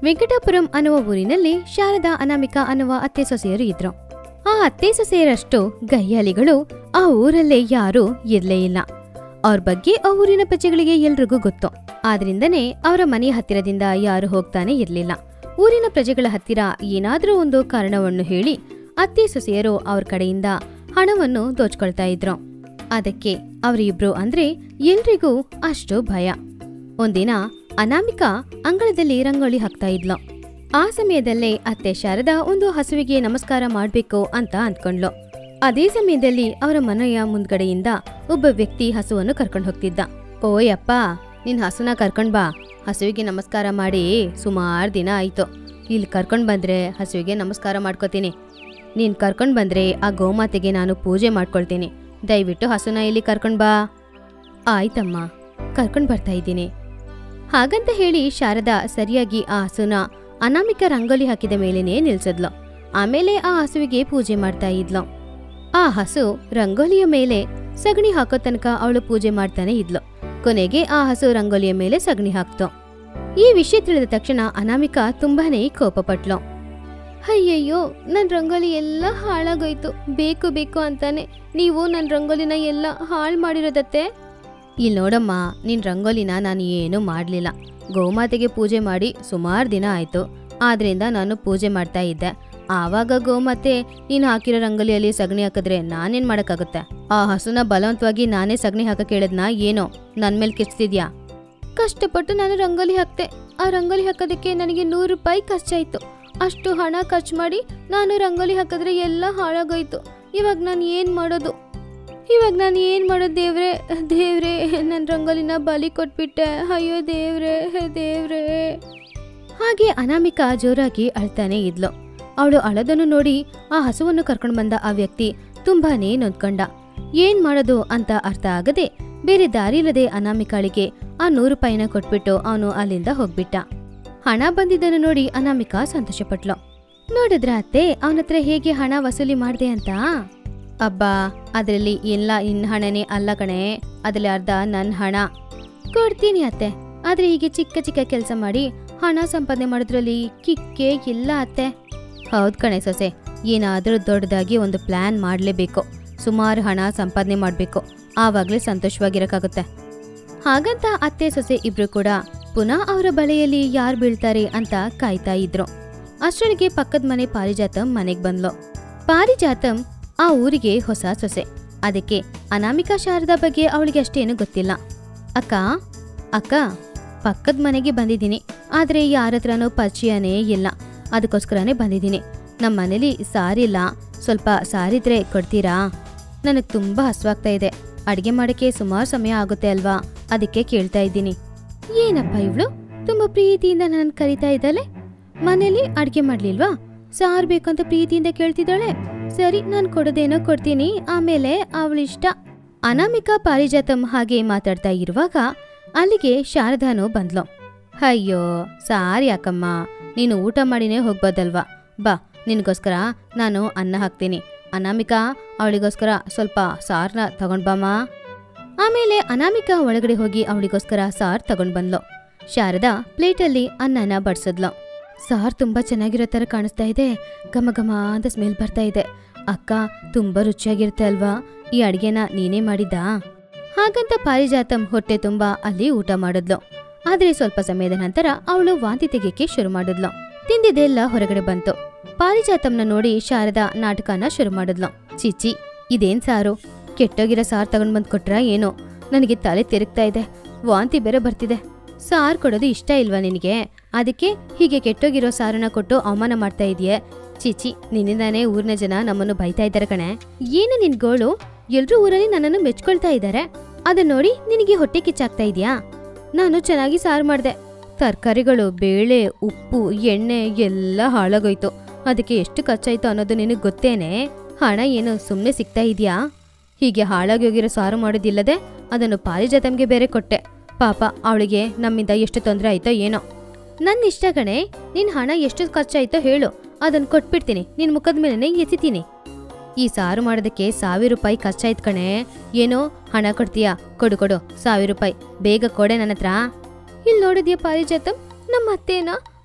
ವೆಂಕಟಾಪುರಂ ಅನ್ನುವ ಊರಿನಲ್ಲಿ ಶಾರದಾ ಅನಾಮಿಕಾ ಅನ್ನುವ ಅತ್ತೆ ಸೊಸೆಯರು ಇದ್ರು ಆ ಅತ್ತೆ ಸೊಸೆಯರಷ್ಟು ಗಯ್ಯಾಲಿಗಳು ಆ ಊರಲ್ಲೇ ಯಾರೂ ಇರ್ಲೇ ಇಲ್ಲ ಅವ್ರ ಬಗ್ಗೆ ಆ ಊರಿನ ಪ್ರಜೆಗಳಿಗೆ ಎಲ್ರಿಗೂ ಗೊತ್ತು ಆದ್ರಿಂದನೇ ಅವರ ಮನೆಯ ಹತ್ತಿರದಿಂದ ಯಾರು ಹೋಗ್ತಾನೆ ಇರ್ಲಿಲ್ಲ ಊರಿನ ಪ್ರಜೆಗಳ ಹತ್ತಿರ ಏನಾದ್ರೂ ಒಂದು ಕಾರಣವನ್ನು ಹೇಳಿ ಅತ್ತೆ ಸೊಸೆಯರು ಅವ್ರ ಕಡೆಯಿಂದ ಹಣವನ್ನು ದೋಚ್ಕೊಳ್ತಾ ಇದ್ರು ಅದಕ್ಕೆ ಅವರಿಬ್ರು ಅಂದ್ರೆ ಎಲ್ರಿಗೂ ಅಷ್ಟು ಭಯ ಒಂದಿನ ಅನಾಮಿಕಾ ಅಂಗಳದಲ್ಲಿ ರಂಗೋಲಿ ಹಾಕ್ತಾ ಇದ್ಲು ಆ ಸಮಯದಲ್ಲೇ ಅತ್ತೆ ಶಾರದಾ ಒಂದು ಹಸುವಿಗೆ ನಮಸ್ಕಾರ ಮಾಡ್ಬೇಕು ಅಂತ ಅಂದ್ಕೊಂಡ್ಲು ಅದೇ ಸಮಯದಲ್ಲಿ ಅವರ ಮನೆಯ ಮುಂದ್ಗಡೆಯಿಂದ ಒಬ್ಬ ವ್ಯಕ್ತಿ ಹಸುವನ್ನು ಕರ್ಕೊಂಡು ಹೋಗ್ತಿದ್ದ ಓಯಪ್ಪ ನಿನ್ ಹಸುನ ಕರ್ಕೊಂಡ್ ಬಾ ಹಸುವಿಗೆ ನಮಸ್ಕಾರ ಮಾಡಿ ಸುಮಾರು ದಿನ ಆಯ್ತು ಇಲ್ಲಿ ಕರ್ಕೊಂಡ್ ಬಂದ್ರೆ ಹಸುವಿಗೆ ನಮಸ್ಕಾರ ಮಾಡ್ಕೋತೀನಿ ನೀನ್ ಕರ್ಕೊಂಡ್ ಬಂದ್ರೆ ಆ ಗೋಮಾತೆಗೆ ನಾನು ಪೂಜೆ ಮಾಡ್ಕೊಳ್ತೀನಿ ದಯವಿಟ್ಟು ಹಸುನ ಇಲ್ಲಿ ಕರ್ಕೊಂಡ್ ಬಾ ಆಯ್ತಮ್ಮ ಕರ್ಕೊಂಡ್ ಬರ್ತಾ ಇದ್ದೀನಿ ಹಾಗಂತ ಹೇಳಿ ಶಾರದಾ ಸರಿಯಾಗಿ ಆ ಹಸುನ ಅನಾಮಿಕ ರಂಗೋಲಿ ಹಾಕಿದ ಮೇಲೇನೆ ನಿಲ್ಸದ್ಲು ಆಮೇಲೆ ಆ ಹಸುವಿಗೆ ಪೂಜೆ ಮಾಡ್ತಾ ಇದ್ಲು ಆ ಹಸು ರಂಗೋಲಿಯ ಮೇಲೆ ಸಗಣಿ ಹಾಕೋ ತನಕ ಅವಳು ಪೂಜೆ ಮಾಡ್ತಾನೆ ಇದ್ಲು ಕೊನೆಗೆ ಆ ಹಸು ರಂಗೋಲಿಯ ಮೇಲೆ ಸಗಣಿ ಹಾಕ್ತು ಈ ವಿಷಯ ತಿಳಿದ ತಕ್ಷಣ ಅನಾಮಿಕಾ ತುಂಬಾನೇ ಕೋಪಪಟ್ಲು ಅಯ್ಯಯ್ಯೋ ನನ್ ರಂಗೋಲಿ ಎಲ್ಲ ಹಾಳಾಗೋಯ್ತು ಬೇಕು ಬೇಕು ಅಂತಾನೆ ನೀವು ನನ್ ರಂಗೋಲಿನ ಎಲ್ಲ ಹಾಳು ಮಾಡಿರೋದತ್ತೆ ಇಲ್ಲಿ ನೋಡಮ್ಮ ನಿನ್ ರಂಗೋಲಿನ ನಾನು ಏನೂ ಮಾಡ್ಲಿಲ್ಲ ಗೋಮಾತೆಗೆ ಪೂಜೆ ಮಾಡಿ ಸುಮಾರು ದಿನ ಆಯ್ತು ಆದ್ರಿಂದ ನಾನು ಪೂಜೆ ಮಾಡ್ತಾ ಇದ್ದೆ ಆವಾಗ ಗೋಮಾತೆ ನೀನು ಹಾಕಿರೋ ರಂಗೋಲಿಯಲ್ಲಿ ಸಗಣಿ ಹಾಕಿದ್ರೆ ನಾನೇನ್ ಮಾಡಕ್ಕಾಗುತ್ತೆ ಆ ಹಸುನ ಬಲವಂತವಾಗಿ ನಾನೇ ಸಗಣಿ ಹಾಕಕ್ ಹೇಳಿದ್ನಾ ಏನೋ ನನ್ ಮೇಲೆ ಕಿಚ್ತಿದ್ಯಾ ಕಷ್ಟಪಟ್ಟು ನಾನು ರಂಗೋಲಿ ಹಾಕ್ತೆ ಆ ರಂಗೋಲಿ ಹಾಕೋದಕ್ಕೆ ನನಗೆ ನೂರು ರೂಪಾಯಿ ಖರ್ಚಾಯ್ತು ಅಷ್ಟು ಹಣ ಖರ್ಚು ಮಾಡಿ ನಾನು ರಂಗೋಲಿ ಹಾಕಿದ್ರೆ ಎಲ್ಲ ಹಾಳಾಗೋಯ್ತು ಇವಾಗ ನಾನು ಏನ್ ಮಾಡೋದು ಇವಾಗ ನಾನು ಏನ್ ಮಾಡೋದು ದೇವ್ರೆ ದೇವ್ರೆ ನನ್ನ ರಂಗೋಲಿನ ಬಲಿ ಕೊಟ್ಬಿಟ್ಟೆ ಅಯ್ಯೋ ದೇವ್ರೆ ದೇವ್ರೆ ಹಾಗೆ ಅನಾಮಿಕಾ ಜೋರಾಗಿ ಅಳ್ತಾನೆ ಇದ್ಲು ಅವಳು ಅಳದನ್ನು ನೋಡಿ ಆ ಹಸುವನ್ನು ಕರ್ಕೊಂಡು ಬಂದ ಆ ವ್ಯಕ್ತಿ ತುಂಬಾನೇ ನೊಂದ್ಕೊಂಡ ಏನ್ ಮಾಡೋದು ಅಂತ ಅರ್ಥ ಆಗದೆ ಬೇರೆ ದಾರಿ ಇಲ್ಲದೆ ಅನಾಮಿಕಾಳಿಗೆ ಆ ನೂರು ರೂಪಾಯಿನ ಕೊಟ್ಬಿಟ್ಟು ಅವನು ಅಲ್ಲಿಂದ ಹೋಗ್ಬಿಟ್ಟ ಹಣ ಬಂದಿದ್ದನ್ನು ನೋಡಿ ಅನಾಮಿಕಾ ಸಂತೋಷಪಟ್ಲು ನೋಡಿದ್ರ ಅತ್ತೆ ಅವನತ್ರ ಹೇಗೆ ಹಣ ವಸೂಲಿ ಮಾಡ್ದೆ ಅಂತ ಅಬ್ಬಾ ಅದರಲ್ಲಿ ಎಲ್ಲ ಇನ್ ಹಣನೇ ಅಲ್ಲ ಕಣೆ ಅದ್ರಲ್ಲಿ ಅರ್ಧ ನನ್ನ ಹಣ ಕೊಡ್ತೀನಿ ಅತ್ತೆ ಆದ್ರೆ ಹೀಗೆ ಚಿಕ್ಕ ಚಿಕ್ಕ ಕೆಲಸ ಮಾಡಿ ಹಣ ಸಂಪಾದನೆ ಮಾಡೋದ್ರಲ್ಲಿ ಕಿಕ್ಕೇ ಇಲ್ಲ ಅತ್ತೆ ಹೌದ್ ಕಣೆ ಸೊಸೆ ಏನಾದ್ರೂ ದೊಡ್ಡದಾಗಿ ಒಂದು ಪ್ಲಾನ್ ಮಾಡ್ಲೇಬೇಕು ಸುಮಾರು ಹಣ ಸಂಪಾದನೆ ಮಾಡ್ಬೇಕು ಆವಾಗ್ಲೇ ಸಂತೋಷವಾಗಿರಕ್ಕಾಗುತ್ತೆ ಹಾಗಂತ ಅತ್ತೆ ಸೊಸೆ ಇಬ್ರು ಕೂಡ ಪುನಃ ಅವರ ಬಲೆಯಲ್ಲಿ ಯಾರು ಬೀಳ್ತಾರೆ ಅಂತ ಕಾಯ್ತಾ ಇದ್ರು ಅಷ್ಟರೊಳಗೆ ಪಕ್ಕದ ಮನೆ ಪಾರಿಜಾತಂ ಮನೆಗ್ ಬಂದ್ಲು ಪಾರಿಜಾತಂ ಆ ಊರಿಗೆ ಹೊಸ ಸೊಸೆ ಅದಕ್ಕೆ ಅನಾಮಿಕಾ ಶಾರದಾ ಬಗ್ಗೆ ಅವಳಿಗೆ ಅಷ್ಟೇನು ಗೊತ್ತಿಲ್ಲ ಅಕ್ಕ ಅಕ್ಕ ಪಕ್ಕದ ಮನೆಗೆ ಬಂದಿದ್ದೀನಿ ಆದ್ರೆ ಯಾರ ಹತ್ರನೂ ಪರಿಚಯನೇ ಇಲ್ಲ ಅದಕ್ಕೋಸ್ಕರನೇ ಬಂದಿದ್ದೀನಿ ನಮ್ಮ ಮನೇಲಿ ಸಾರಿಲ್ಲ ಸ್ವಲ್ಪ ಸಾರಿದ್ರೆ ಕೊಡ್ತೀರಾ ನನಗೆ ತುಂಬಾ ಹಸ್ವಾಗ್ತಾ ಇದೆ ಅಡಿಗೆ ಮಾಡಕ್ಕೆ ಸುಮಾರು ಸಮಯ ಆಗುತ್ತೆ ಅಲ್ವಾ ಅದಕ್ಕೆ ಕೇಳ್ತಾ ಇದ್ದೀನಿ ಏನಪ್ಪ ಇವಳು ತುಂಬಾ ಪ್ರೀತಿಯಿಂದ ನಾನು ಕರಿತಾ ಇದ್ದಾಳೆ ಮನೇಲಿ ಅಡ್ಗೆ ಮಾಡ್ಲಿಲ್ವಾ ಸಾರ್ ಬೇಕಂತ ಪ್ರೀತಿಯಿಂದ ಕೇಳ್ತಿದ್ದಾಳೆ ಸರಿ ನಾನು ಕೊಡೋದೇನೋ ಕೊಡ್ತೀನಿ ಆಮೇಲೆ ಅವಳಿಷ್ಟ ಅನಾಮಿಕಾ ಪಾರಿಜಾತಂ ಹಾಗೆ ಮಾತಾಡ್ತಾ ಇರುವಾಗ ಅಲ್ಲಿಗೆ ಶಾರದಾನು ಬಂದ್ಲು ಅಯ್ಯೋ ಸಾರಿ ಅಕ್ಕಮ್ಮ ನೀನು ಊಟ ಮಾಡಿನೇ ಹೋಗ್ಬೋದಲ್ವಾ ಬಾ ನಿನಗೋಸ್ಕರ ನಾನು ಅನ್ನ ಹಾಕ್ತೀನಿ ಅನಾಮಿಕಾ ಅವಳಿಗೋಸ್ಕರ ಸ್ವಲ್ಪ ಸಾರ್ನ ತಗೊಂಡ್ ಬಾಮ್ಮ ಆಮೇಲೆ ಅನಾಮಿಕಾ ಒಳಗಡೆ ಹೋಗಿ ಅವಳಿಗೋಸ್ಕರ ಸಾರ್ ತಗೊಂಡ್ ಬಂದ್ಲು ಶಾರದಾ ಪ್ಲೇಟಲ್ಲಿ ಅನ್ನನ ಬಡ್ಸದ್ಲು ಸಾರ್ ತುಂಬಾ ಚೆನ್ನಾಗಿರೋ ತರ ಕಾಣಿಸ್ತಾ ಇದೆ ಘಮ ಘಮ ಅಂತ ಸ್ಮೆಲ್ ಬರ್ತಾ ಇದೆ ಅಕ್ಕ ತುಂಬಾ ರುಚಿಯಾಗಿರುತ್ತೆ ಅಲ್ವಾ ಈ ಅಡ್ಗೆನ ನೀನೇ ಮಾಡಿದ್ದಾ ಹಾಗಂತ ಪಾರಿಜಾತಂ ಹೊಟ್ಟೆ ತುಂಬಾ ಅಲ್ಲಿ ಊಟ ಮಾಡಿದ್ಲು ಆದ್ರೆ ಸ್ವಲ್ಪ ಸಮಯದ ನಂತರ ಅವಳು ವಾಂತಿ ತೆಗೆಯಕ್ಕೆ ಶುರು ಮಾಡಿದ್ಲು ತಿಂದಿದ್ದೆಲ್ಲ ಹೊರಗಡೆ ಬಂತು ಪಾರಿಜಾತಂನ ನೋಡಿ ಶಾರದಾ ನಾಟಕನ ಶುರು ಮಾಡಿದ್ಲು ಚಿಚ್ಚಿ ಇದೇನ್ ಸಾರು ಕೆಟ್ಟೋಗಿರೋ ಸಾರ್ ತಗೊಂಡ್ ಬಂದ್ ಕೊಟ್ರಾ ಏನೋ ನನಗೆ ತಲೆ ತಿರುಗ್ತಾ ಇದೆ ವಾಂತಿ ಬೇರೆ ಬರ್ತಿದೆ ಸಾರ್ ಕೊಡೋದು ಇಷ್ಟ ಇಲ್ವಾ ನಿನಗೆ ಅದಕ್ಕೆ ಹೀಗೆ ಕೆಟ್ಟೋಗಿರೋ ಸಾರನ್ನ ಕೊಟ್ಟು ಅವಮಾನ ಮಾಡ್ತಾ ಇದೆಯೇ ಚಿಚಿ ನಿನ್ನಿಂದಾನೇ ಊರಿನ ಜನ ನಮ್ಮನ್ನು ಬೈತಾ ಇದ್ದಾರೆ ಕಣೆ ಏನು ನಿನ್ ಗೋಳು ಎಲ್ರೂ ಊರಲ್ಲಿ ನನ್ನನ್ನು ಮೆಚ್ಕೊಳ್ತಾ ಇದ್ದಾರೆ ಅದನ್ನ ನೋಡಿ ನಿನಗೆ ಹೊಟ್ಟೆ ಕಿಚ್ಚಾಗ್ತಾ ಇದೆಯಾ ನಾನು ಚೆನ್ನಾಗಿ ಸಾರು ಮಾಡಿದೆ ತರಕಾರಿಗಳು ಬೇಳೆ ಉಪ್ಪು ಎಣ್ಣೆ ಎಲ್ಲ ಹಾಳಾಗೋಯ್ತು ಅದಕ್ಕೆ ಎಷ್ಟು ಖರ್ಚಾಯ್ತು ಅನ್ನೋದು ನಿನಗೆ ಗೊತ್ತೇನೆ ಹಣ ಏನು ಸುಮ್ಮನೆ ಸಿಗ್ತಾ ಇದೆಯಾ ಹೀಗೆ ಹಾಳಾಗಿ ಹೋಗಿರೋ ಸಾರು ಮಾಡೋದಿಲ್ಲದೆ ಅದನ್ನು ಪಾರಿಜಾತಂಗೆ ಬೇರೆ ಕೊಟ್ಟೆ ಪಾಪ ಅವಳಿಗೆ ನಮ್ಮಿಂದ ಎಷ್ಟು ತೊಂದರೆ ಆಯ್ತೋ ಏನೋ ನನ್ನ ಇಷ್ಟ ಕಣೆ ನಿನ್ ಹಣ ಎಷ್ಟು ಖರ್ಚಾಯ್ತೋ ಹೇಳು ಅದನ್ನ ಕೊಟ್ಬಿಡ್ತೀನಿ ನಿನ್ ಮುಖದ ಮೇಲೆ ಎಸಿತೀನಿ ಈ ಸಾರು ಮಾಡೋದಕ್ಕೆ ಸಾವಿರ ರೂಪಾಯಿ ಖರ್ಚಾಯ್ತು ಕಣೆ ಏನೋ ಹಣ ಕೊಡ್ತೀಯಾ ಕೊಡು ಕೊಡು ಸಾವಿರ ರೂಪಾಯಿ ಬೇಗ ಕೊಡೆ ನನ್ನ ಹತ್ರ ಇಲ್ಲಿ ನೋಡಿದ್ಯಾ ಪಾರಿಜಾತಂ ನಮ್ಮ ಅತ್ತೇನ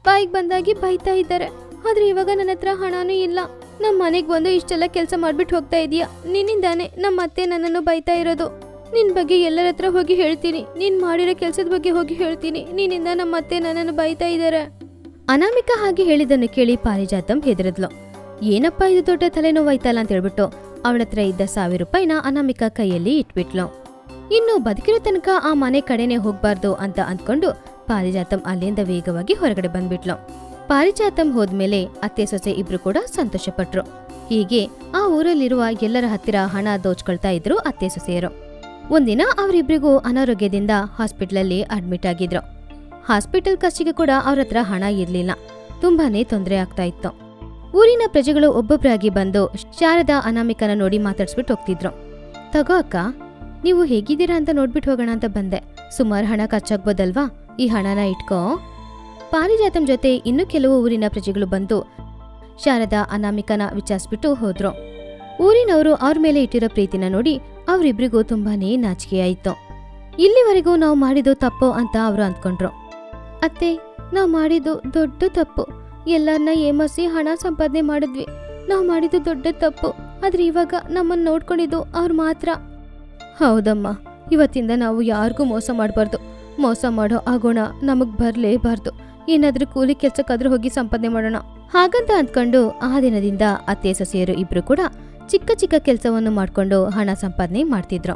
ಬಾಯಿಗೆ ಬಂದಾಗಿ ಬೈತಾ ಇದ್ದಾರೆ ಆದ್ರೆ ಇವಾಗ ನನ್ನ ಹತ್ರ ಹಣನೂ ಇಲ್ಲ ನಮ್ಮ ಮನೆಗೆ ಬಂದು ಇಷ್ಟೆಲ್ಲ ಕೆಲಸ ಮಾಡ್ಬಿಟ್ಟು ಹೋಗ್ತಾ ಇದೀಯಾ ನಿನ್ನಿಂದಾನೆ ನಮ್ಮ ಅತ್ತೆ ನನ್ನನ್ನು ಬೈತಾ ಇರೋದು ನಿನ್ ಬಗ್ಗೆ ಎಲ್ಲರ ಹತ್ರ ಹೋಗಿ ಹೇಳ್ತೀನಿ ನೀನ್ ಮಾಡಿರೋ ಕೆಲಸದ ಬಗ್ಗೆ ಹೋಗಿ ಹೇಳ್ತೀನಿ ನಿನ್ನಿಂದ ನಮ್ಮ ಅತ್ತೆ ನನ್ನನ್ನು ಬೈತಾ ಇದ್ದಾರೆ ಅನಾಮಿಕಾ ಹಾಗೆ ಹೇಳಿದ್ದನ್ನು ಕೇಳಿ ಪಾರಿಜಾತಂ ಹೆದರಿದ್ಲು ಏನಪ್ಪ ಇದು ದೊಡ್ಡ ತಲೆನೋವಾಯ್ತಲ್ಲ ಅಂತ ಹೇಳ್ಬಿಟ್ಟು ಅವಳ ಹತ್ರ ಇದ್ದ ಸಾವಿರ ರೂಪಾಯಿನ ಅನಾಮಿಕಾ ಕೈಯಲ್ಲಿ ಇಟ್ಬಿಟ್ಲು ಇನ್ನು ಬದುಕಿರೋ ತನಕ ಆ ಮನೆ ಕಡೆನೆ ಹೋಗ್ಬಾರ್ದು ಅಂತ ಅಂದ್ಕೊಂಡು ಪಾರಿಜಾತಂ ಅಲ್ಲಿಂದ ವೇಗವಾಗಿ ಹೊರಗಡೆ ಬಂದ್ಬಿಟ್ಲು ಪಾರಿಜಾತಂ ಹೋದ್ಮೇಲೆ ಅತ್ತೆ ಸೊಸೆ ಇಬ್ರು ಕೂಡ ಸಂತೋಷಪಟ್ರು ಹೀಗೆ ಆ ಊರಲ್ಲಿರುವ ಎಲ್ಲರ ಹತ್ತಿರ ಹಣ ದೋಚ್ಕೊಳ್ತಾ ಇದ್ರು ಅತ್ತೆ ಸೊಸೆಯರು ಒಂದಿನ ಅವರಿಬ್ರಿಗೂ ಅನಾರೋಗ್ಯದಿಂದ ಹಾಸ್ಪಿಟ್ಲಲ್ಲಿ ಅಡ್ಮಿಟ್ ಆಗಿದ್ರು ಹಾಸ್ಪಿಟಲ್ ಖರ್ಚಿಗೆ ಕೂಡ ಅವ್ರ ಹತ್ರ ಹಣ ಇರ್ಲಿಲ್ಲ ತುಂಬಾನೇ ತೊಂದರೆ ಆಗ್ತಾ ಇತ್ತು ಊರಿನ ಪ್ರಜೆಗಳು ಒಬ್ಬೊಬ್ರಾಗಿ ಬಂದು ಶಾರದಾ ಅನಾಮಿಕನ ನೋಡಿ ಮಾತಾಡ್ಸ್ಬಿಟ್ಟು ಹೋಗ್ತಿದ್ರು ತಗೋ ಅಕ್ಕ ನೀವು ಹೇಗಿದ್ದೀರಾ ಅಂತ ನೋಡ್ಬಿಟ್ಟು ಹೋಗೋಣ ಅಂತ ಬಂದೆ ಸುಮಾರು ಹಣ ಖರ್ಚಾಗ್ಬೋದಲ್ವಾ ಈ ಹಣನ ಇಟ್ಕೋ ಪಾರಿಜಾತಂ ಜೊತೆ ಇನ್ನು ಕೆಲವು ಊರಿನ ಪ್ರಜೆಗಳು ಬಂದು ಶಾರದಾ ಅನಾಮಿಕನ ವಿಚಾರಿಸ್ಬಿಟ್ಟು ಹೋದ್ರು ಊರಿನವರು ಅವ್ರ ಮೇಲೆ ಇಟ್ಟಿರೋ ಪ್ರೀತಿನ ನೋಡಿ ಅವರಿಬ್ರಿಗೂ ತುಂಬಾನೇ ನಾಚಿಕೆಯಾಯಿತು ಇಲ್ಲಿವರೆಗೂ ನಾವು ಮಾಡಿದ್ದು ತಪ್ಪು ಅಂತ ಅವರು ಅಂದ್ಕೊಂಡ್ರು ಅತ್ತೆ ನಾವು ಮಾಡಿದ್ದು ದೊಡ್ಡ ತಪ್ಪು ಎಲ್ಲರನ್ನ ಏಮಸಿ ಹಣ ಸಂಪಾದನೆ ಮಾಡಿದ್ವಿ ನಾವು ಮಾಡಿದ್ದು ದೊಡ್ಡ ತಪ್ಪು ಆದ್ರೆ ಇವಾಗ ನಮ್ಮನ್ನ ನೋಡ್ಕೊಂಡಿದ್ದು ಅವ್ರು ಮಾತ್ರ ಹೌದಮ್ಮ ಇವತ್ತಿಂದ ನಾವು ಯಾರಿಗೂ ಮೋಸ ಮಾಡಬಾರ್ದು ಮೋಸ ಮಾಡೋ ಆ ಗುಣ ನಮಗ್ ಬರ್ಲೇಬಾರ್ದು ಏನಾದ್ರೂ ಕೂಲಿ ಕೆಲ್ಸಕ್ಕಾದ್ರೂ ಹೋಗಿ ಸಂಪಾದನೆ ಮಾಡೋಣ ಹಾಗಂತ ಅಂದ್ಕೊಂಡು ಆ ದಿನದಿಂದ ಅತ್ತೆ ಸೊಸೆಯರು ಇಬ್ರು ಕೂಡ ಚಿಕ್ಕ ಚಿಕ್ಕ ಕೆಲಸವನ್ನು ಮಾಡ್ಕೊಂಡು ಹಣ ಸಂಪಾದನೆ ಮಾಡ್ತಿದ್ರು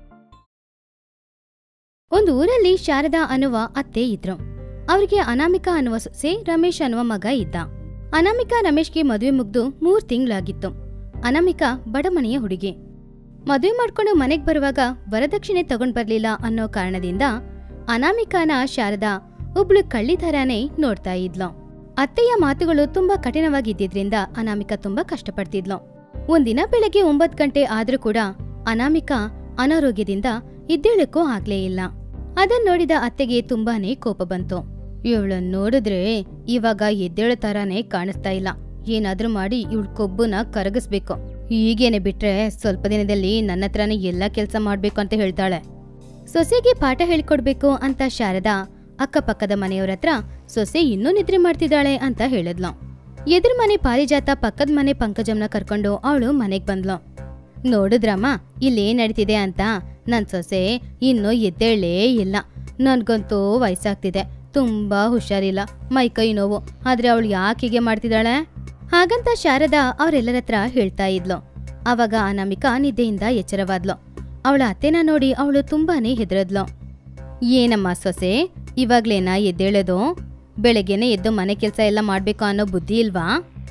ಒಂದು ಊರಲ್ಲಿ ಶಾರದಾ ಅನ್ನುವ ಅತ್ತೆ ಇದ್ರು ಅವ್ರಿಗೆ ಅನಾಮಿಕಾ ಅನ್ನುವ ಸೊಸೆ ರಮೇಶ್ ಅನ್ನುವ ಮಗ ಇದ್ದ ಅನಾಮಿಕಾ ರಮೇಶ್ಗೆ ಮದುವೆ ಮುಗ್ದು ಮೂರ್ ತಿಂಗಳಾಗಿತ್ತು ಅನಾಮಿಕಾ ಬಡಮನೆಯ ಹುಡುಗಿ ಮದುವೆ ಮಾಡ್ಕೊಂಡು ಮನೆಗ್ ಬರುವಾಗ ವರದಕ್ಷಿಣೆ ತಗೊಂಡ್ ಬರ್ಲಿಲ್ಲ ಅನ್ನೋ ಕಾರಣದಿಂದ ಅನಾಮಿಕಾನ ಶಾರದಾ ಒಬ್ಳು ಕಳ್ಳಿ ಥರಾನೇ ನೋಡ್ತಾ ಇದ್ಲು ಅತ್ತೆಯ ಮಾತುಗಳು ತುಂಬಾ ಕಠಿಣವಾಗಿದ್ದಿದ್ರಿಂದ ಅನಾಮಿಕಾ ತುಂಬಾ ಕಷ್ಟಪಡ್ತಿದ್ಲು ಒಂದಿನ ಬೆಳಗ್ಗೆ ಒಂಬತ್ ಗಂಟೆ ಆದ್ರೂ ಕೂಡ ಅನಾಮಿಕಾ ಅನಾರೋಗ್ಯದಿಂದ ಎದ್ದೇಳಕ್ಕೂ ಆಗ್ಲೇ ಇಲ್ಲ ಅದನ್ ನೋಡಿದ ಅತ್ತೆಗೆ ತುಂಬಾನೇ ಕೋಪ ಬಂತು ಇವಳನ್ನ ನೋಡಿದ್ರೆ ಇವಾಗ ಎದ್ದೇಳೋ ತರಾನೇ ಕಾಣಿಸ್ತಾ ಇಲ್ಲ ಏನಾದ್ರೂ ಮಾಡಿ ಇವಳ ಕೊಬ್ಬುನ ಕರಗಿಸ್ಬೇಕು ಹೀಗೇನೆ ಬಿಟ್ರೆ ಸ್ವಲ್ಪ ದಿನದಲ್ಲಿ ನನ್ನ ಹತ್ರನೇ ಎಲ್ಲ ಕೆಲಸ ಮಾಡ್ಬೇಕು ಅಂತ ಹೇಳ್ತಾಳೆ ಸೊಸೆಗೆ ಪಾಠ ಹೇಳ್ಕೊಡ್ಬೇಕು ಅಂತ ಶಾರದಾ ಅಕ್ಕಪಕ್ಕದ ಮನೆಯವ್ರ ಹತ್ರ ಸೊಸೆ ಇನ್ನೂ ನಿದ್ರೆ ಮಾಡ್ತಿದ್ದಾಳೆ ಅಂತ ಹೇಳಿದ್ಲು ಎದುರು ಮನೆ ಪಾರಿಜಾತ ಪಕ್ಕದ ಮನೆ ಪಂಕಜಮ್ನ ಕರ್ಕೊಂಡು ಅವಳು ಮನೆಗ್ ಬಂದ್ಲು ನೋಡಿದ್ರಮ್ಮ ಇಲ್ಲೇನ್ ನಡೀತಿದೆ ಅಂತ ನನ್ ಸೊಸೆ ಇನ್ನೂ ಎದ್ದೇಳೇ ಇಲ್ಲ ನನ್ಗಂತೂ ವಯಸ್ಸಾಗ್ತಿದೆ ತುಂಬಾ ಹುಷಾರಿಲ್ಲ ಮೈ ಕೈ ನೋವು ಆದ್ರೆ ಅವಳು ಯಾಕೆ ಹೀಗೆ ಮಾಡ್ತಿದ್ದಾಳೆ ಹಾಗಂತ ಶಾರದಾ ಅವರೆಲ್ಲರ ಹತ್ರ ಹೇಳ್ತಾ ಇದ್ಲು ಅವಾಗ ಅನಾಮಿಕಾ ನಿದ್ದೆಯಿಂದ ಎಚ್ಚರವಾದ್ಲು ಅವಳ ಅತ್ತೆನ ನೋಡಿ ಅವಳು ತುಂಬಾನೇ ಹೆದರದ್ಲು ಏನಮ್ಮ ಸೊಸೆ ಇವಾಗ್ಲೇನಾ ಎದ್ದೇಳೋದು ಬೆಳಗ್ಗೆನೆ ಎದ್ದು ಮನೆ ಕೆಲಸ ಎಲ್ಲ ಮಾಡ್ಬೇಕು ಅನ್ನೋ ಬುದ್ಧಿ ಇಲ್ವಾ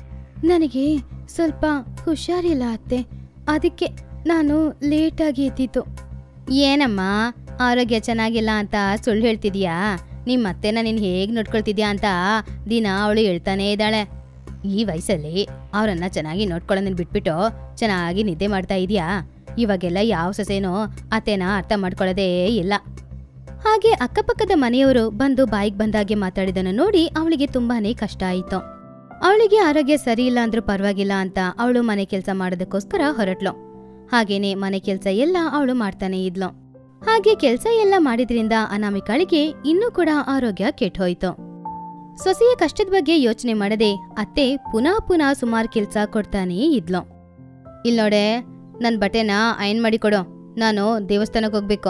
ನನಗೆ ಸ್ವಲ್ಪ ಹುಷಾರಿಲ್ಲ ಅತ್ತೆ ಅದಕ್ಕೆ ನಾನು ಲೇಟಾಗಿ ಎದ್ದಿದ್ದು ಏನಮ್ಮ ಆರೋಗ್ಯ ಚೆನ್ನಾಗಿಲ್ಲ ಅಂತ ಸುಳ್ಳು ಹೇಳ್ತಿದ್ಯಾ ನಿಮ್ಮ ಅತ್ತೆನ ನೀನು ಹೇಗೆ ನೋಡ್ಕೊಳ್ತಿದ್ಯಾ ಅಂತ ದಿನ ಅವಳು ಹೇಳ್ತಾನೇ ಇದ್ದಾಳೆ ಈ ವಯಸ್ಸಲ್ಲಿ ಅವರನ್ನ ಚೆನ್ನಾಗಿ ನೋಡ್ಕೊಳ್ಳೋದನ್ನ ಬಿಟ್ಬಿಟ್ಟು ಚೆನ್ನಾಗಿ ನಿದ್ದೆ ಮಾಡ್ತಾ ಇದೀಯಾ ಇವಾಗೆಲ್ಲ ಯಾವ ಸೊಸೆನೋ ಅತ್ತೆನ ಅರ್ಥ ಮಾಡ್ಕೊಳ್ಳೋದೇ ಇಲ್ಲ ಹಾಗೆ ಅಕ್ಕಪಕ್ಕದ ಮನೆಯವರು ಬಂದು ಬಾಯಿಗೆ ಬಂದಾಗೆ ಮಾತಾಡಿದನ್ನು ನೋಡಿ ಅವಳಿಗೆ ತುಂಬಾನೇ ಕಷ್ಟ ಆಯಿತು ಅವಳಿಗೆ ಆರೋಗ್ಯ ಸರಿ ಇಲ್ಲ ಅಂದ್ರೂ ಪರವಾಗಿಲ್ಲ ಅಂತ ಅವಳು ಮನೆ ಕೆಲಸ ಮಾಡೋದಕ್ಕೋಸ್ಕರ ಹೊರಟ್ಲು ಹಾಗೇನೆ ಮನೆ ಕೆಲಸ ಎಲ್ಲ ಅವಳು ಮಾಡ್ತಾನೆ ಇದ್ಲು ಹಾಗೆ ಕೆಲಸ ಎಲ್ಲ ಮಾಡಿದ್ರಿಂದ ಅನಾಮಿಕಾಳಿಗೆ ಇನ್ನೂ ಕೂಡ ಆರೋಗ್ಯ ಕೆಟ್ಟೋಯ್ತು ಸೊಸೆಯ ಕಷ್ಟದ ಬಗ್ಗೆ ಯೋಚನೆ ಮಾಡದೆ ಅತ್ತೆ ಪುನಃ ಪುನಃ ಸುಮಾರು ಕೆಲ್ಸ ಕೊಡ್ತಾನೇ ಇದ್ಲು ಇಲ್ ನೋಡೆ ನನ್ ಬಟ್ಟೆನ ಅಯನ್ ಮಾಡಿ ಕೊಡು ನಾನು ದೇವಸ್ಥಾನಕ್ಕೆ ಹೋಗ್ಬೇಕು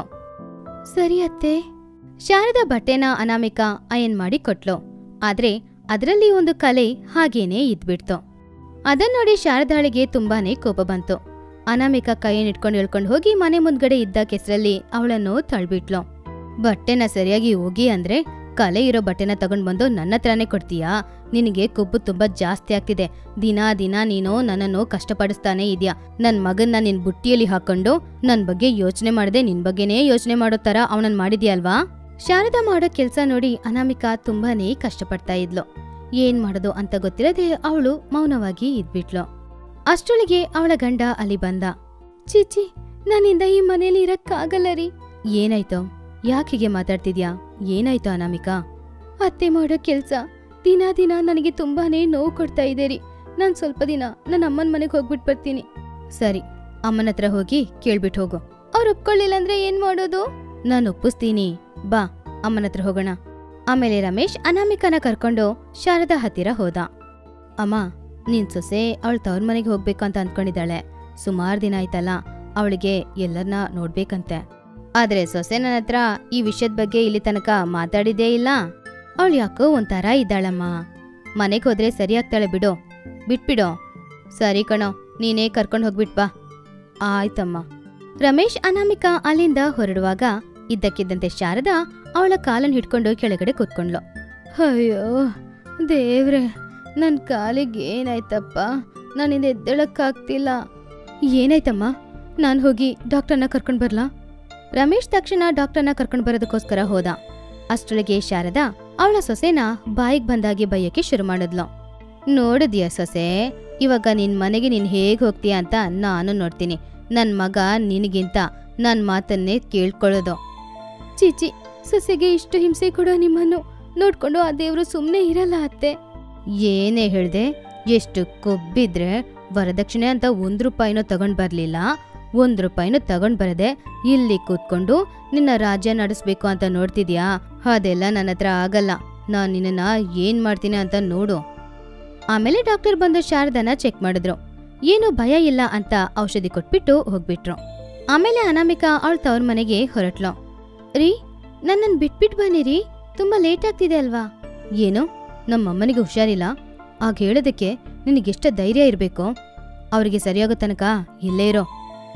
ಸರಿ ಅತ್ತೆ ಶಾರದಾ ಬಟ್ಟೆನ ಅನಾಮಿಕಾ ಅಯನ್ ಮಾಡಿ ಕೊಟ್ಲು ಆದ್ರೆ ಅದರಲ್ಲಿ ಒಂದು ಕಲೆ ಹಾಗೇನೇ ಇದ್ಬಿಡ್ತು ಅದನ್ ನೋಡಿ ಶಾರದಾಳಿಗೆ ತುಂಬಾನೇ ಕೋಪ ಬಂತು ಅನಾಮಿಕಾ ಕೈಯನ್ನು ಇಟ್ಕೊಂಡು ಹೇಳ್ಕೊಂಡು ಹೋಗಿ ಮನೆ ಮುಂದ್ಗಡೆ ಇದ್ದ ಕೆಸರಲ್ಲಿ ಅವಳನ್ನು ತಳ್ಬಿಟ್ಲು ಬಟ್ಟೆನ ಸರಿಯಾಗಿ ಹೋಗಿ ಅಂದ್ರೆ ಕಲೆ ಇರೋ ಬಟ್ಟೆನ ತಗೊಂಡ್ ಬಂದು ನನ್ನ ಹತ್ರನೇ ಕೊಡ್ತೀಯಾ ನಿನಗೆ ಕೊಬ್ಬು ತುಂಬಾ ಜಾಸ್ತಿ ಆಗ್ತಿದೆ ದಿನ ದಿನ ನೀನು ನನ್ನನ್ನು ಕಷ್ಟಪಡಿಸ್ತಾನೆ ಇದೆಯಾ ನನ್ ಮಗನ್ನ ನಿನ್ ಬುಟ್ಟಿಯಲ್ಲಿ ಹಾಕೊಂಡು ನನ್ ಬಗ್ಗೆ ಯೋಚನೆ ಮಾಡದೆ ನಿನ್ ಬಗ್ಗೆನೇ ಯೋಚನೆ ಮಾಡೋ ತರ ಅವನನ್ನ ಮಾಡಿದ್ಯಲ್ವಾ ಶಾರದಾ ಮಾಡೋ ಕೆಲ್ಸ ನೋಡಿ ಅನಾಮಿಕಾ ತುಂಬಾನೇ ಕಷ್ಟಪಡ್ತಾ ಇದ್ಲು ಏನ್ ಮಾಡೋದು ಅಂತ ಗೊತ್ತಿರದೆ ಅವಳು ಮೌನವಾಗಿ ಇದ್ಬಿಟ್ಲು ಅಷ್ಟೊಳಗೆ ಅವಳ ಗಂಡ ಅಲ್ಲಿ ಬಂದ ಚಿಚಿ ನನ್ನಿಂದ ಈ ಮನೇಲಿ ಇರಕ್ಕಾಗಲ್ಲ ರೀ ಏನಾಯ್ತು ಯಾಕೆ ಹೀಗೆ ಮಾತಾಡ್ತಿದ್ಯಾ ಏನಾಯ್ತು ಅನಾಮಿಕಾ ಅತ್ತೆ ಮಾಡೋ ಕೆಲ್ಸ ದಿನ ದಿನ ನನಗೆ ತುಂಬಾನೇ ನೋವು ಕೊಡ್ತಾ ಇದೆ ರೀ ನಾನ್ ಸ್ವಲ್ಪ ದಿನ ನನ್ನ ಅಮ್ಮನ ಮನೆಗೆ ಹೋಗ್ಬಿಟ್ಟು ಬರ್ತೀನಿ ಸರಿ ಅಮ್ಮನ ಹತ್ರ ಹೋಗಿ ಕೇಳ್ಬಿಟ್ಟು ಹೋಗು ಅವ್ರು ಒಪ್ಕೊಳ್ಳಿಲ್ಲ ಅಂದ್ರೆ ಏನ್ ಮಾಡೋದು ನಾನು ಒಪ್ಪಿಸ್ತೀನಿ ಬಾ ಅಮ್ಮನ ಹತ್ರ ಹೋಗೋಣ ಆಮೇಲೆ ರಮೇಶ್ ಅನಾಮಿಕನ ಕರ್ಕೊಂಡು ಶಾರದಾ ಹತ್ತಿರ ಹೋದ ಅಮ್ಮ ನಿನ್ ಸೊಸೆ ಅವಳ ತವ್ರ ಮನೆಗೆ ಹೋಗ್ಬೇಕು ಅಂತ ಅಂದ್ಕೊಂಡಿದ್ದಾಳೆ ಸುಮಾರು ದಿನ ಆಯ್ತಲ್ಲ ಅವಳಿಗೆ ಎಲ್ಲರನ್ನ ನೋಡ್ಬೇಕಂತೆ ಆದ್ರೆ ಸೊಸೆ ನನ್ನ ಹತ್ರ ಈ ವಿಷಯದ ಬಗ್ಗೆ ಇಲ್ಲಿ ತನಕ ಮಾತಾಡಿದ್ದೇ ಇಲ್ಲ ಅವಳು ಯಾಕೋ ಒಂಥರ ಇದ್ದಾಳಮ್ಮ ಮನೆಗೆ ಹೋದ್ರೆ ಸರಿಯಾಗ್ತಾಳೆ ಬಿಡು ಬಿಟ್ಬಿಡು ಸರಿ ಕಣೋ ನೀನೇ ಕರ್ಕೊಂಡು ಹೋಗ್ಬಿಟ್ ಬಾ ಆಯ್ತಮ್ಮ ರಮೇಶ್ ಅನಾಮಿಕಾ ಅಲ್ಲಿಂದ ಹೊರಡುವಾಗ ಇದ್ದಕ್ಕಿದ್ದಂತೆ ಶಾರದಾ ಅವಳ ಕಾಲನ್ನು ಹಿಡ್ಕೊಂಡು ಕೆಳಗಡೆ ಕೂತ್ಕೊಂಡ್ಲು ಅಯ್ಯೋ ದೇವ್ರೆ ನನ್ನ ಕಾಲಿಗೆ ಏನಾಯ್ತಪ್ಪ ನಾನಿಂದ ಎದ್ದೇಳಕ್ಕಾಗ್ತಿಲ್ಲ ಏನಾಯ್ತಮ್ಮ ನಾನು ಹೋಗಿ ಡಾಕ್ಟರ್ನ ಕರ್ಕೊಂಡು ಬರ್ಲಾ ರಮೇಶ್ ತಕ್ಷಣ ಡಾಕ್ಟರ್ನ ಕರ್ಕೊಂಡು ಬರೋದಕ್ಕೋಸ್ಕರ ಹೋದ ಅಷ್ಟರೊಳಗೆ ಶಾರದಾ ಅವಳ ಸೊಸೆನ ಬಾಯಿಗೆ ಬಂದಾಗಿ ಬೈಯಕ್ಕೆ ಶುರು ಮಾಡಿದ್ಲು ನೋಡಿದ್ಯಾ ಸೊಸೆ ಇವಾಗ ನಿನ್ ಮನೆಗೆ ನೀನ್ ಹೇಗ್ ಹೋಗ್ತೀಯ ಅಂತ ನಾನು ನೋಡ್ತೀನಿ ನನ್ ಮಗ ನಿನಗಿಂತ ನನ್ ಮಾತನ್ನೇ ಕೇಳ್ಕೊಳ್ಳೋದು ಚೀಚಿ ಸೊಸೆಗೆ ಇಷ್ಟು ಹಿಂಸೆ ಕೊಡೋ ನಿಮ್ಮನ್ನು ನೋಡ್ಕೊಂಡು ಆ ದೇವ್ರು ಸುಮ್ಮನೆ ಇರಲ್ಲ ಅತ್ತೆ ಏನೇ ಹೇಳ್ದೆ ಎಷ್ಟು ಕೊಬ್ಬಿದ್ರೆ ವರದಕ್ಷಿಣೆ ಅಂತ ಒಂದ್ ರೂಪಾಯಿನೂ ತಗೊಂಡ್ ಬರ್ಲಿಲ್ಲ ಒಂದ್ ರೂಪಾಯಿನೂ ತಗೊಂಡ್ ಬರದೆ ಇಲ್ಲಿ ಕೂತ್ಕೊಂಡು ನಿನ್ನ ರಾಜ್ಯ ನಡೆಸ್ಬೇಕು ಅಂತ ನೋಡ್ತಿದ್ಯಾ ಅದೆಲ್ಲ ನನ್ನ ಹತ್ರ ಆಗಲ್ಲ ನಾನ್ ನಿನ್ನ ಏನ್ ಮಾಡ್ತೀನಿ ಅಂತ ನೋಡು ಆಮೇಲೆ ಡಾಕ್ಟರ್ ಬಂದು ಶಾರದನ ಚೆಕ್ ಮಾಡಿದ್ರು ಏನು ಭಯ ಇಲ್ಲ ಅಂತ ಔಷಧಿ ಕೊಟ್ಬಿಟ್ಟು ಹೋಗ್ಬಿಟ್ರು ಆಮೇಲೆ ಅನಾಮಿಕಾ ಅವಳ ತವ್ರ ಮನೆಗೆ ಹೊರಟ್ಲು ರೀ ನನ್ನನ್ ಬಿಟ್ಬಿಟ್ ಬನ್ನಿರಿ ತುಂಬಾ ಲೇಟ್ ಆಗ್ತಿದೆ ಅಲ್ವಾ ಏನು ನಮ್ಮಮ್ಮನಿಗೆ ಹುಷಾರಿಲ್ಲ ಆಗ ಹೇಳೋದಕ್ಕೆ ನಿನಗೆಷ್ಟ ಧೈರ್ಯ ಇರಬೇಕು ಅವರಿಗೆ ಸರಿಯಾಗೋ ತನಕ ಇಲ್ಲೇ ಇರೋ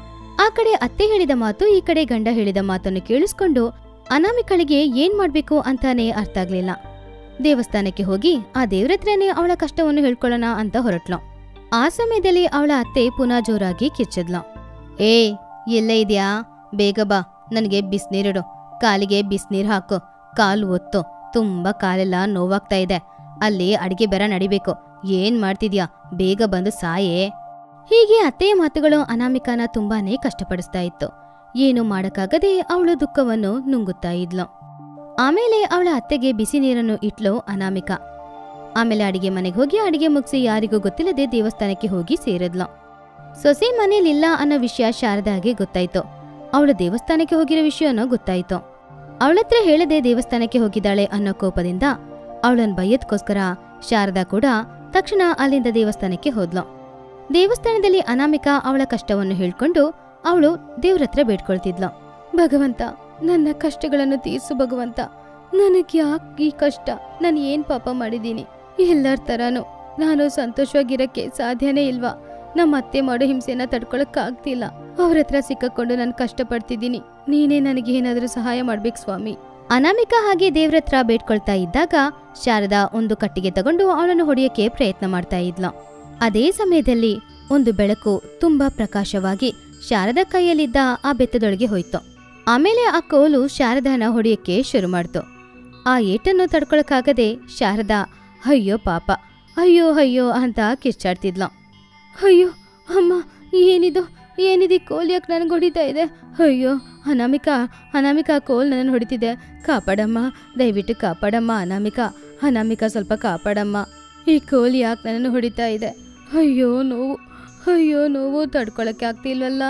ಆ ಕಡೆ ಅತ್ತೆ ಹೇಳಿದ ಮಾತು ಈ ಕಡೆ ಗಂಡ ಹೇಳಿದ ಮಾತನ್ನು ಕೇಳಿಸ್ಕೊಂಡು ಅನಾಮಿಕಳಿಗೆ ಏನ್ ಮಾಡ್ಬೇಕು ಅಂತಾನೆ ಅರ್ಥ ಆಗ್ಲಿಲ್ಲ ದೇವಸ್ಥಾನಕ್ಕೆ ಹೋಗಿ ಆ ದೇವ್ರತ್ರನೇ ಅವಳ ಕಷ್ಟವನ್ನು ಹೇಳ್ಕೊಳ್ಳೋಣ ಅಂತ ಹೊರಟ್ಲು ಆ ಸಮಯದಲ್ಲಿ ಅವಳ ಅತ್ತೆ ಪುನಃ ಜೋರಾಗಿ ಕಿರ್ಚಿದ್ಲು ಏ ಎಲ್ಲೇ ಇದ್ಯಾ ಬೇಗ ಬಾ ನನಗೆ ಬಿಸ್ನೀರಿಡು ಕಾಲಿಗೆ ಬಿಸ್ನೀರ್ ಹಾಕು ಕಾಲು ಒತ್ತು ತುಂಬಾ ಕಾಲೆಲ್ಲ ನೋವಾಗ್ತಾ ಇದೆ ಅಲ್ಲಿ ಅಡಿಗೆ ಬೆರ ನಡಿಬೇಕು ಏನ್ ಮಾಡ್ತಿದ್ಯಾ ಬೇಗ ಬಂದು ಸಾಯೇ ಹೀಗೆ ಅತ್ತೆಯ ಮಾತುಗಳು ಅನಾಮಿಕಾನ ತುಂಬಾನೇ ಕಷ್ಟಪಡಿಸ್ತಾ ಇತ್ತು ಏನು ಮಾಡಕ್ಕಾಗದೆ ಅವಳು ದುಃಖವನ್ನು ನುಂಗುತ್ತಾ ಇದ್ಲು ಆಮೇಲೆ ಅವಳ ಅತ್ತೆಗೆ ಬಿಸಿ ನೀರನ್ನು ಇಟ್ಲು ಅನಾಮಿಕಾ ಆಮೇಲೆ ಅಡಿಗೆ ಮನೆಗೆ ಹೋಗಿ ಅಡಿಗೆ ಮುಗಿಸಿ ಯಾರಿಗೂ ಗೊತ್ತಿಲ್ಲದೆ ದೇವಸ್ಥಾನಕ್ಕೆ ಹೋಗಿ ಸೇರಿದ್ಲು ಸೊಸೆ ಮನೇಲಿಲ್ಲ ಅನ್ನೋ ವಿಷಯ ಶಾರದಾಗೆ ಗೊತ್ತಾಯ್ತು ಅವಳು ದೇವಸ್ಥಾನಕ್ಕೆ ಹೋಗಿರೋ ವಿಷಯನೋ ಗೊತ್ತಾಯ್ತು ಅವಳತ್ರ ಹೇಳದೆ ದೇವಸ್ಥಾನಕ್ಕೆ ಹೋಗಿದ್ದಾಳೆ ಅನ್ನೋ ಕೋಪದಿಂದ ಅವಳನ್ ಬೈಯದ್ಕೋಸ್ಕರ ಶಾರದಾ ಕೂಡ ತಕ್ಷಣ ಅಲ್ಲಿಂದ ದೇವಸ್ಥಾನಕ್ಕೆ ಹೋದ್ಲು ದೇವಸ್ಥಾನದಲ್ಲಿ ಅನಾಮಿಕಾ ಅವಳ ಕಷ್ಟವನ್ನು ಹೇಳ್ಕೊಂಡು ಅವಳು ದೇವ್ರತ್ರ ಬೇಡ್ಕೊಳ್ತಿದ್ಲು ಭಗವಂತ ನನ್ನ ಕಷ್ಟಗಳನ್ನು ತೀರ್ಸು ಭಗವಂತ ನನಗ್ ಯಾಕೆ ಈ ಕಷ್ಟ ನಾನು ಏನ್ ಪಾಪ ಮಾಡಿದ್ದೀನಿ ಎಲ್ಲರ ತರಾನು ನಾನು ಸಂತೋಷವಾಗಿರಕ್ಕೆ ಸಾಧ್ಯನೇ ಇಲ್ವಾ ನಮ್ಮ ಅತ್ತೆ ಮಾಡೋ ಹಿಂಸೆನ ತಡ್ಕೊಳಕ್ಕಾಗ್ತಿಲ್ಲ ಅವ್ರ ಹತ್ರ ಸಿಕ್ಕಾಕೊಂಡು ನಾನು ಕಷ್ಟಪಡ್ತಿದ್ದೀನಿ ನೀನೇ ನನಗೆ ಏನಾದರೂ ಸಹಾಯ ಮಾಡ್ಬೇಕು ಸ್ವಾಮಿ ಅನಾಮಿಕಾ ಹಾಗೆ ದೇವ್ರತ್ರ ಬೇಡ್ಕೊಳ್ತಾ ಇದ್ದಾಗ ಶಾರದಾ ಒಂದು ಕಟ್ಟಿಗೆ ತಗೊಂಡು ಅವಳನ್ನು ಹೊಡೆಯಕ್ಕೆ ಪ್ರಯತ್ನ ಮಾಡ್ತಾ ಇದ್ಲು ಅದೇ ಸಮಯದಲ್ಲಿ ಒಂದು ಬೆಳಕು ತುಂಬಾ ಪ್ರಕಾಶವಾಗಿ ಶಾರದಾ ಕೈಯಲ್ಲಿದ್ದ ಆ ಬೆತ್ತದೊಳಗೆ ಹೋಯ್ತು ಆಮೇಲೆ ಆ ಕೋಲು ಶಾರದಾನ ಹೊಡೆಯಕ್ಕೆ ಶುರು ಮಾಡ್ತು ಆ ಏಟನ್ನು ತಡ್ಕೊಳಕ್ಕಾಗದೆ ಶಾರದಾ ಅಯ್ಯೋ ಪಾಪ ಅಯ್ಯೋ ಅಯ್ಯೋ ಅಂತ ಕಿರ್ಚಾಡ್ತಿದ್ಲು ಅಯ್ಯೋ ಅಮ್ಮ ಏನಿದು ಏನಿದೆ ಕೋಲ್ ಯಾಕೆ ನನಗೆ ಹೊಡಿತಾ ಇದೆ ಅಯ್ಯೋ ಅನಾಮಿಕಾ ಅನಾಮಿಕಾ ಕೋಲ್ ನನ್ನ ಹೊಡಿತಿದೆ ಕಾಪಾಡಮ್ಮ ದಯವಿಟ್ಟು ಕಾಪಾಡಮ್ಮ ಅನಾಮಿಕಾ ಅನಾಮಿಕಾ ಸ್ವಲ್ಪ ಕಾಪಾಡಮ್ಮ ಈ ಕೋಲ್ ಯಾಕೆ ನನ್ನನ್ನು ಹೊಡಿತಾ ಇದೆ ಅಯ್ಯೋ ನೋವು ಅಯ್ಯೋ ನೋವು ತಡ್ಕೊಳಕ್ಕೆ ಆಗ್ತಿಲ್ವಲ್ಲ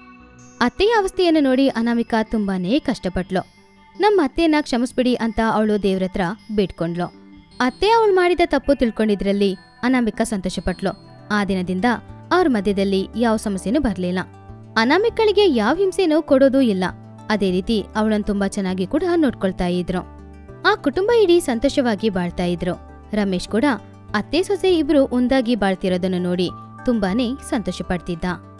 ಅತ್ತೆಯ ಅವಸ್ಥೆಯನ್ನು ನೋಡಿ ಅನಾಮಿಕಾ ತುಂಬಾನೇ ಕಷ್ಟಪಟ್ಲು ನಮ್ಮ ಅತ್ತೆಯನ್ನ ಕ್ಷಮಿಸ್ಬಿಡಿ ಅಂತ ಅವಳು ದೇವ್ರತ್ರ ಬೇಡ್ಕೊಂಡ್ಲು ಅತ್ತೆ ಅವಳು ಮಾಡಿದ ತಪ್ಪು ತಿಳ್ಕೊಂಡಿದ್ರಲ್ಲಿ ಅನಾಮಿಕಾ ಸಂತೋಷಪಟ್ಲು ಆ ದಿನದಿಂದ ಅವ್ರ ಮಧ್ಯದಲ್ಲಿ ಯಾವ ಸಮಸ್ಯೆನೂ ಬರ್ಲಿಲ್ಲ ಅನಾಮಿಕಳಿಗೆ ಯಾವ ಹಿಂಸೆನೂ ಕೊಡೋದೂ ಇಲ್ಲ ಅದೇ ರೀತಿ ಅವಳನ್ನು ತುಂಬಾ ಚೆನ್ನಾಗಿ ಕೂಡ ನೋಡ್ಕೊಳ್ತಾ ಇದ್ರು ಆ ಕುಟುಂಬ ಇಡೀ ಸಂತೋಷವಾಗಿ ಬಾಳ್ತಾ ಇದ್ರು ರಮೇಶ್ ಕೂಡ ಅತ್ತೆ ಸೊಸೆ ಇಬ್ರು ಒಂದಾಗಿ ಬಾಳ್ತಿರೋದನ್ನು ನೋಡಿ ತುಂಬಾನೇ ಸಂತೋಷ ಪಡ್ತಿದ್ದ